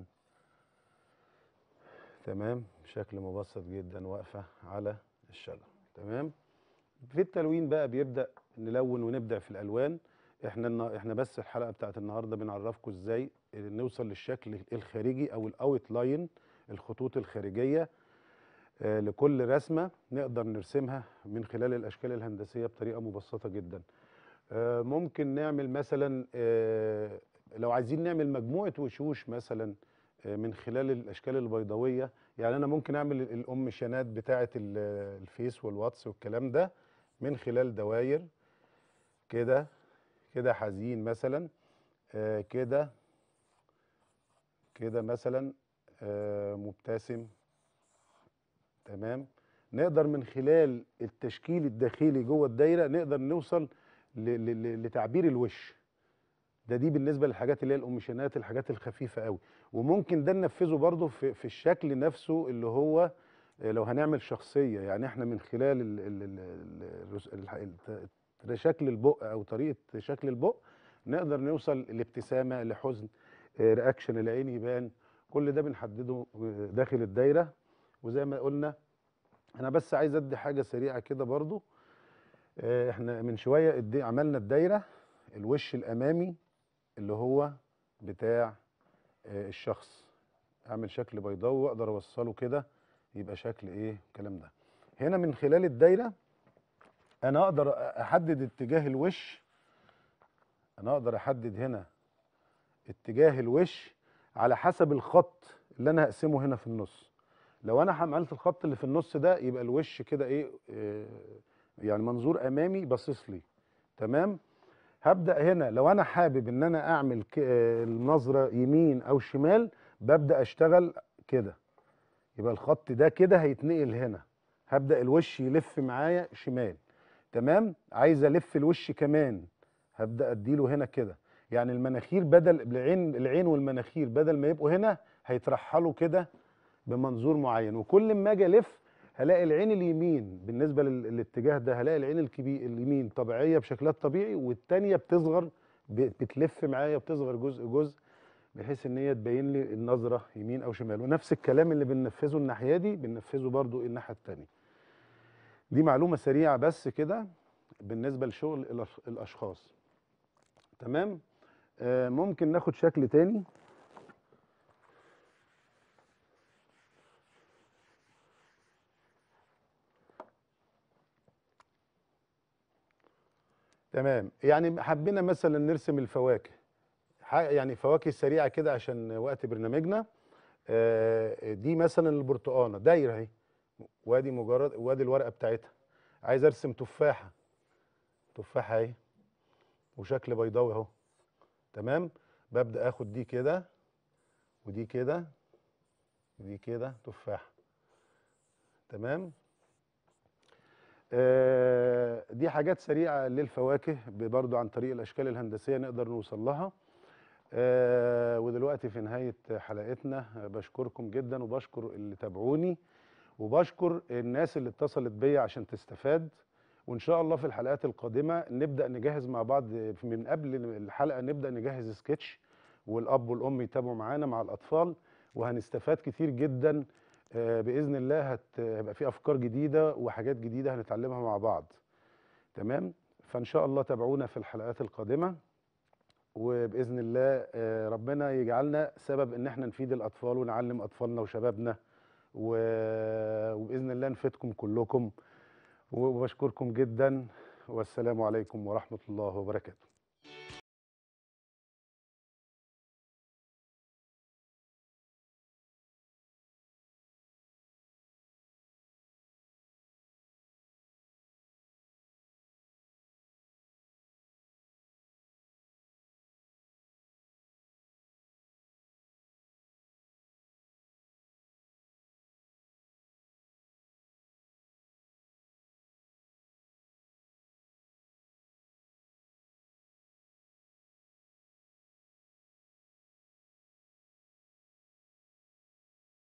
تمام بشكل مبسط جدا واقفة على الشجرة تمام في التلوين بقى بيبدا نلون ونبدع في الالوان احنا النا- احنا بس الحلقه بتاعت النهارده بنعرفكم ازاي نوصل للشكل الخارجي او الاوت لاين الخطوط الخارجيه آه، لكل رسمه نقدر نرسمها من خلال الاشكال الهندسيه بطريقه مبسطه جدا آه، ممكن نعمل مثلا آه، لو عايزين نعمل مجموعه وشوش مثلا آه، من خلال الاشكال البيضاويه يعني انا ممكن اعمل الام شانات بتاعه ال- الفيس والواتس والكلام ده من خلال دواير كده كده حزين مثلا آه، كده كده مثلا آه، مبتسم تمام نقدر من خلال التشكيل الداخلي جوه الدايره نقدر نوصل ل- ل- ل- لتعبير الوش ده دي بالنسبه للحاجات اللي هي القماشانات الحاجات الخفيفه قوي وممكن ده ننفذه برضه في, في الشكل نفسه اللي هو آه، لو هنعمل شخصيه يعني احنا من خلال ال ال ال ال ال ال ال شكل البق او طريقه شكل البق نقدر نوصل لابتسامه لحزن آه، رياكشن العين يبان كل ده بنحدده آه، داخل الدايره وزي ما قلنا انا بس عايز ادي حاجه سريعه كده برضو آه، احنا من شويه ادي عملنا الدايره الوش الامامي اللي هو بتاع آه، الشخص اعمل شكل بيضاوي واقدر اوصله كده يبقى شكل ايه الكلام ده هنا من خلال الدايره انا اقدر احدد اتجاه الوش انا اقدر احدد هنا اتجاه الوش على حسب الخط اللي انا هقسمه هنا في النص لو انا عملت الخط اللي في النص ده يبقى الوش كده ايه آه، يعني منظور امامي باصص لي تمام هبدا هنا لو انا حابب ان انا اعمل ك- آه، النظره يمين او شمال ببدا اشتغل كده يبقى الخط ده كده هيتنقل هنا هبدا الوش يلف معايا شمال تمام عايز الف الوش كمان هبدا اديله هنا كده يعني المناخير بدل العين العين والمناخير بدل ما يبقوا هنا هيترحلوا كده بمنظور معين وكل ما اجي الف هلاقي العين اليمين بالنسبه لل- للاتجاه ده هلاقي العين الكبير اليمين طبيعيه بشكلها الطبيعي والتانيه بتصغر ب- بتلف معايا بتصغر جزء جزء بحيث ان هي تبين لي النظره يمين او شمال ونفس الكلام اللي بننفذه الناحيه دي بننفذه برضو الناحيه التانيه دي معلومه سريعه بس كده بالنسبه لشغل الأش- الاشخاص تمام آه ممكن ناخد شكل تاني تمام يعني حبينا مثلا نرسم الفواكه ح- يعني فواكه سريعه كده عشان وقت برنامجنا آه، دي مثلا البرتقانه دايره اهي وادي مجرد وادي الورقه بتاعتها عايز ارسم تفاحه تفاحه اهي وشكل بيضاوي اهو تمام ببدا اخد دي كده ودي كده ودي كده تفاحه تمام آه، دي حاجات سريعه للفواكه برضو عن طريق الاشكال الهندسيه نقدر نوصل لها آه، ودلوقتي في نهايه حلقتنا آه، بشكركم جدا وبشكر اللي تابعوني وبشكر الناس اللي اتصلت بيا عشان تستفاد وان شاء الله في الحلقات القادمه نبدا نجهز مع بعض من قبل الحلقه نبدا نجهز سكتش والاب والام يتابعوا معانا مع الاطفال وهنستفاد كتير جدا آه، باذن الله هت- هيبقى في افكار جديده وحاجات جديده هنتعلمها مع بعض تمام فان شاء الله تابعونا في الحلقات القادمه وباذن الله آه، ربنا يجعلنا سبب ان احنا نفيد الاطفال ونعلم اطفالنا وشبابنا و- وباذن الله نفيدكم كلكم وبشكركم جدا والسلام عليكم ورحمه الله وبركاته